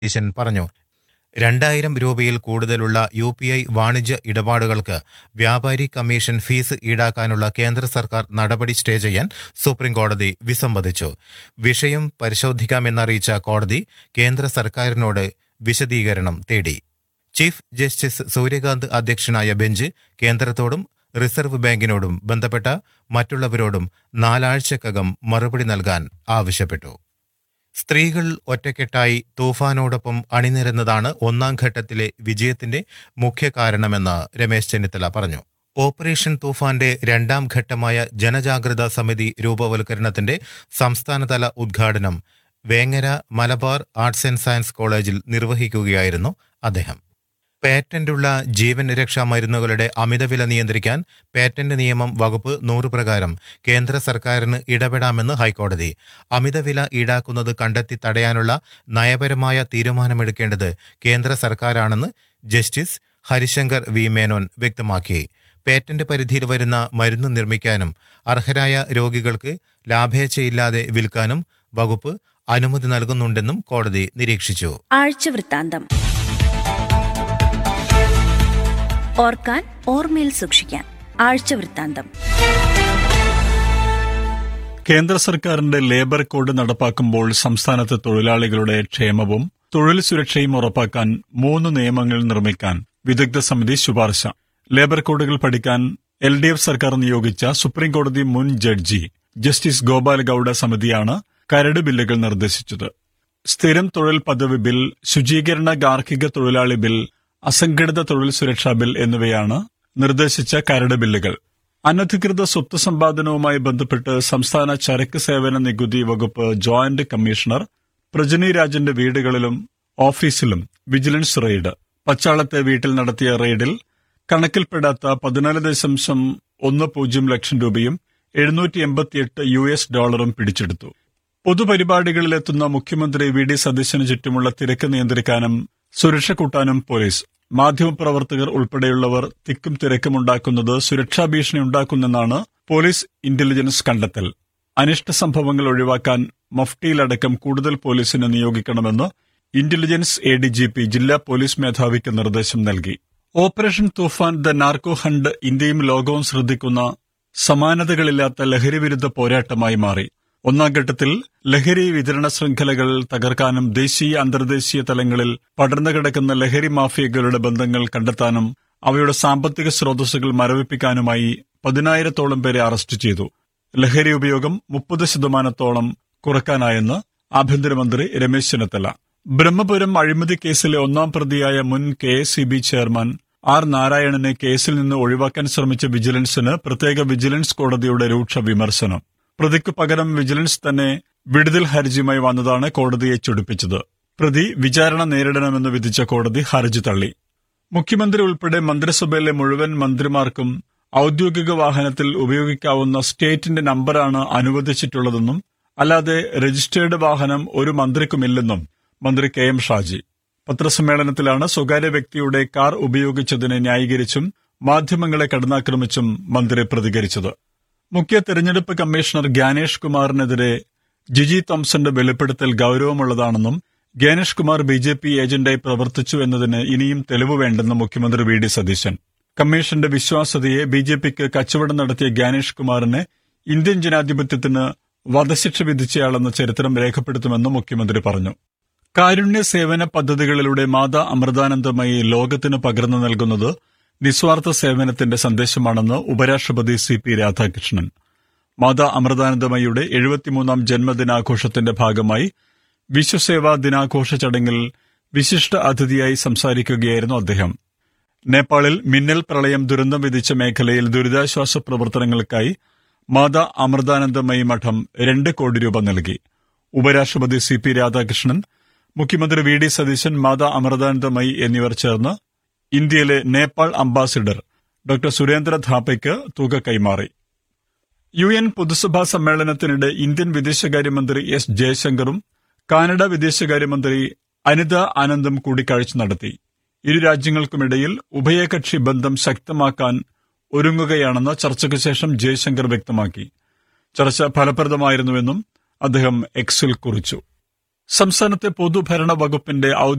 ഈശൻ പറഞ്ഞു രണ്ടായിരം രൂപയിൽ കൂടുതലുള്ള യു പി ഐ വാണിജ്യ ഇടപാടുകൾക്ക് വ്യാപാരി കമ്മീഷൻ ഫീസ് ഈടാക്കാനുള്ള കേന്ദ്ര സർക്കാർ നടപടി സ്റ്റേ ചെയ്യാൻ സുപ്രീം കോടതി വിസമ്മതിച്ചു വിഷയം പരിശോധിക്കാമെന്നറിയിച്ച കോടതി കേന്ദ്ര സർക്കാരിനോട് വിശദീകരണം തേടി ചീഫ് ജസ്റ്റിസ് സൂര്യകാന്ത് അധ്യക്ഷനായ ബെഞ്ച് കേന്ദ്രത്തോടും റിസർവ് ബാങ്കിനോടും ബന്ധപ്പെട്ട മറ്റുള്ളവരോടും നാലാഴ്ചക്കകം മറുപടി നൽകാൻ ആവശ്യപ്പെട്ടു സ്ത്രീകൾ ഒറ്റക്കെട്ടായി തൂഫാനോടൊപ്പം അണിനിരന്നതാണ് ഒന്നാം ഘട്ടത്തിലെ വിജയത്തിന്റെ മുഖ്യ കാരണമെന്ന് രമേശ് ചെന്നിത്തല പറഞ്ഞു ഓപ്പറേഷൻ തൂഫാന്റെ രണ്ടാം ഘട്ടമായ ജനജാഗ്രതാ സമിതി രൂപവൽക്കരണത്തിന്റെ സംസ്ഥാനതല ഉദ്ഘാടനം Vengara Malabar arts and science കോളേജിൽ നിർവഹിക്കുകയായിരുന്നു അദ്ദേഹം പേറ്റന്റുള്ള ജീവൻ രക്ഷാ മരുന്നുകളുടെ അമിതവില നിയന്ത്രിക്കാൻ പേറ്റന്റ് നിയമം വകുപ്പ് നൂറ് പ്രകാരം കേന്ദ്ര സർക്കാരിന് ഇടപെടാമെന്ന് ഹൈക്കോടതി അമിതവില ഈടാക്കുന്നത് കണ്ടെത്തി തടയാനുള്ള നയപരമായ തീരുമാനമെടുക്കേണ്ടത് കേന്ദ്ര സർക്കാരാണെന്ന് ജസ്റ്റിസ് ഹരിശങ്കർ വി മേനോൻ വ്യക്തമാക്കി പേറ്റന്റ് പരിധിയിൽ വരുന്ന മരുന്ന് നിർമ്മിക്കാനും അർഹരായ രോഗികൾക്ക് ലാഭേച്ഛയില്ലാതെ വിൽക്കാനും വകുപ്പ് അനുമതി നൽകുന്നുണ്ടെന്നും കോടതി നിരീക്ഷിച്ചു ആഴ്ചവൃത്താന്തം ഓർക്കാൻ ഓർമ്മയിൽ സൂക്ഷിക്കാൻ ആഴ്ചവൃത്താന്തം കേന്ദ്ര സർക്കാരിന്റെ ലേബർ കോഡ് നടപ്പാക്കുമ്പോൾ സംസ്ഥാനത്തെ തൊഴിലാളികളുടെ ക്ഷേമവും തൊഴിൽ സുരക്ഷയും ഉറപ്പാക്കാൻ മൂന്ന് നിയമങ്ങൾ നിർമ്മിക്കാൻ വിദഗ്ധ സമിതി ശുപാർശ ലേബർ കോഡുകൾ പഠിക്കാൻ എൽ ഡി എഫ് സർക്കാർ നിയോഗിച്ച സുപ്രീം കോടതി മുൻ ജഡ്ജി ജസ്റ്റിസ് ഗോപാൽ ഗൌഡ സമിതിയാണ് കരട് ബില്ലുകൾ നിർദ്ദേശിച്ചത് സ്ഥിരം തൊഴിൽ പദവി ബിൽ ശുചീകരണ ഗാർഹിക തൊഴിലാളി ബിൽ അസംഘടിത തൊഴിൽ സുരക്ഷാ ബിൽ എന്നിവയാണ് നിർദ്ദേശിച്ച കരട് ബില്ലുകൾ അനധികൃത സ്വത്ത് സമ്പാദനവുമായി ബന്ധപ്പെട്ട് സംസ്ഥാന ചരക്ക് സേവന നികുതി വകുപ്പ് ജോയിന്റ് കമ്മീഷണർ പ്രജനി രാജന്റെ വീടുകളിലും ഓഫീസിലും വിജിലൻസ് റെയ്ഡ് പച്ചാളത്തെ വീട്ടിൽ നടത്തിയ റെയ്ഡിൽ കണക്കിൽപ്പെടാത്ത പതിനാല് ദശാംശം ഒന്ന് പൂജ്യം ലക്ഷം രൂപയും എഴുന്നൂറ്റി എൺപത്തിയെട്ട് യു എസ് ഡോളറും പിടിച്ചെടുത്തു പൊതുപരിപാടികളിലെത്തുന്ന മുഖ്യമന്ത്രി വി ഡി സതീശന് ചുറ്റുമുള്ള തിരക്ക് നിയന്ത്രിക്കാനും സുരക്ഷ കൂട്ടാനും പോലീസ് മാധ്യമപ്രവർത്തകർ ഉൾപ്പെടെയുള്ളവർ തിക്കും തിരക്കുമുണ്ടാക്കുന്നത് സുരക്ഷാ ഭീഷണി ഉണ്ടാക്കുന്നെന്നാണ് പോലീസ് ഇന്റലിജൻസ് കണ്ടെത്തൽ അനിഷ്ട സംഭവങ്ങൾ ഒഴിവാക്കാൻ മഫ്റ്റിയിലടക്കം കൂടുതൽ പോലീസിനെ നിയോഗിക്കണമെന്ന് intelligence A D G P ജില്ലാ പോലീസ് മേധാവിക്ക് നിർദ്ദേശം നൽകി operation Toofan the narco hunt ഇന്ത്യയും ലോകവും ശ്രദ്ധിക്കുന്ന സമാനതകളില്ലാത്ത ലഹരിവിരുദ്ധ പോരാട്ടമായി മാറി ഒന്നാം ഘട്ടത്തിൽ ലഹരി വിതരണ ശൃംഖലകൾ തകർക്കാനും ദേശീയ അന്തർദേശീയ തലങ്ങളിൽ പടർന്നു കിടക്കുന്ന ലഹരി മാഫിയകളുടെ ബന്ധങ്ങൾ കണ്ടെത്താനും അവയുടെ സാമ്പത്തിക സ്രോതസ്സുകൾ മരവിപ്പിക്കാനുമായി പതിനായിരത്തോളം പേരെ അറസ്റ്റ് ചെയ്തു ലഹരി ഉപയോഗം മുപ്പത് ശതമാനത്തോളം കുറക്കാനായെന്ന് ആഭ്യന്തരമന്ത്രി രമേശ് ചെന്നിത്തല ബ്രഹ്മപുരം അഴിമതി കേസിലെ ഒന്നാം പ്രതിയായ മുൻ K S C B chairman R നാരായണനെ കേസിൽ നിന്ന് ഒഴിവാക്കാൻ ശ്രമിച്ച വിജിലൻസിന് പ്രത്യേക വിജിലൻസ് കോടതിയുടെ രൂക്ഷ വിമർശനം പ്രതിക്ക് പകരം വിജിലൻസ് തന്നെ വിടുതൽ ഹർജിയുമായി വന്നതാണ് കോടതിയെ ചൊടിപ്പിച്ചത് പ്രതി വിചാരണ നേരിടണമെന്ന് വിധിച്ച കോടതി ഹർജി തള്ളി മുഖ്യമന്ത്രി ഉൾപ്പെടെ മന്ത്രിസഭയിലെ മുഴുവൻ മന്ത്രിമാർക്കും ഔദ്യോഗിക വാഹനത്തിൽ ഉപയോഗിക്കാവുന്ന സ്റ്റേറ്റിന്റെ നമ്പറാണ് അനുവദിച്ചിട്ടുള്ളതെന്നും അല്ലാതെ രജിസ്റ്റേർഡ് വാഹനം ഒരു മന്ത്രിക്കുമില്ലെന്നും മന്ത്രി കെ എം ഷാജി പത്രസമ്മേളനത്തിലാണ് സ്വകാര്യ വ്യക്തിയുടെ കാർ ഉപയോഗിച്ചതിനെ ന്യായീകരിച്ചും മാധ്യമങ്ങളെ കടന്നാക്രമിച്ചും മന്ത്രി പ്രതികരിച്ചത് മുഖ്യ തെരഞ്ഞെടുപ്പ് കമ്മീഷണർ ഗ്യാനേഷ് കുമാറിനെതിരെ ജിജി തോംസന്റെ വെളിപ്പെടുത്തൽ ഗൌരവമുള്ളതാണെന്നും Gyanesh Kumar B J P ഏജന്റായി പ്രവർത്തിച്ചു എന്നതിന് ഇനിയും തെളിവ് വേണ്ടെന്ന് മുഖ്യമന്ത്രി വി ഡി സതീശൻ കമ്മീഷന്റെ വിശ്വാസ്യതയെ ബി ജെ പിക്ക് കച്ചവടം നടത്തിയ ഗ്യാനേഷ് കുമാറിനെ ഇന്ത്യൻ ജനാധിപത്യത്തിന് വധശിക്ഷ വിധിച്ചയാളെന്ന ചരിത്രം രേഖപ്പെടുത്തുമെന്ന് മുഖ്യമന്ത്രി പറഞ്ഞു കാരുണ്യ സേവന പദ്ധതികളിലൂടെ മാതാ അമൃതാനന്ദമയി ലോകത്തിന് പകർന്നു നൽകുന്നത് നിസ്വാർത്ഥ സേവനത്തിന്റെ സന്ദേശമാണെന്ന് ഉപരാഷ്ട്രപതി സി പി രാധാകൃഷ്ണൻ മാതാ അമൃതാനന്ദമയിയുടെ എഴുപത്തിമൂന്നാം ജന്മദിനാഘോഷത്തിന്റെ ഭാഗമായി വിശ്വസേവാ ദിനാഘോഷ ചടങ്ങിൽ വിശിഷ്ട അതിഥിയായി സംസാരിക്കുകയായിരുന്നു അദ്ദേഹം നേപ്പാളിൽ മിന്നൽ പ്രളയം ദുരന്തം വിധിച്ച മേഖലയിൽ ദുരിതാശ്വാസ പ്രവർത്തനങ്ങൾക്കായി മാതാ അമൃതാനന്ദമയി മഠം രണ്ട് കോടി രൂപ നൽകി ഉപരാഷ്ട്രപതി സി പി രാധാകൃഷ്ണൻ മുഖ്യമന്ത്രി വി ഡി സതീശൻ മാതാ അമൃതാനന്ദമയി എന്നിവർ ചേർന്ന് ഇന്ത്യയിലെ നേപ്പാൾ അംബാസിഡർ ഡോക്ടർ സുരേന്ദ്ര ധാപ്പയ്ക്ക് തുക കൈമാറി യു എൻ പൊതുസഭാ സമ്മേളനത്തിനിടെ ഇന്ത്യൻ വിദേശകാര്യമന്ത്രി എസ് ജയശങ്കറും കാനഡ വിദേശകാര്യമന്ത്രി അനിത ആനന്ദും കൂടിക്കാഴ്ച നടത്തി ഇരു രാജ്യങ്ങൾക്കുമിടയിൽ ഉഭയകക്ഷി ബന്ധം ശക്തമാക്കാൻ ഒരുങ്ങുകയാണെന്ന് ചർച്ചയ്ക്ക് ശേഷം ജയശങ്കർ വ്യക്തമാക്കി ചർച്ച ഫലപ്രദമായിരുന്നുവെന്നും അദ്ദേഹം എക്സിൽ കുറിച്ചു സംസ്ഥാനത്തെ പൊതുഭരണ വകുപ്പിന്റെ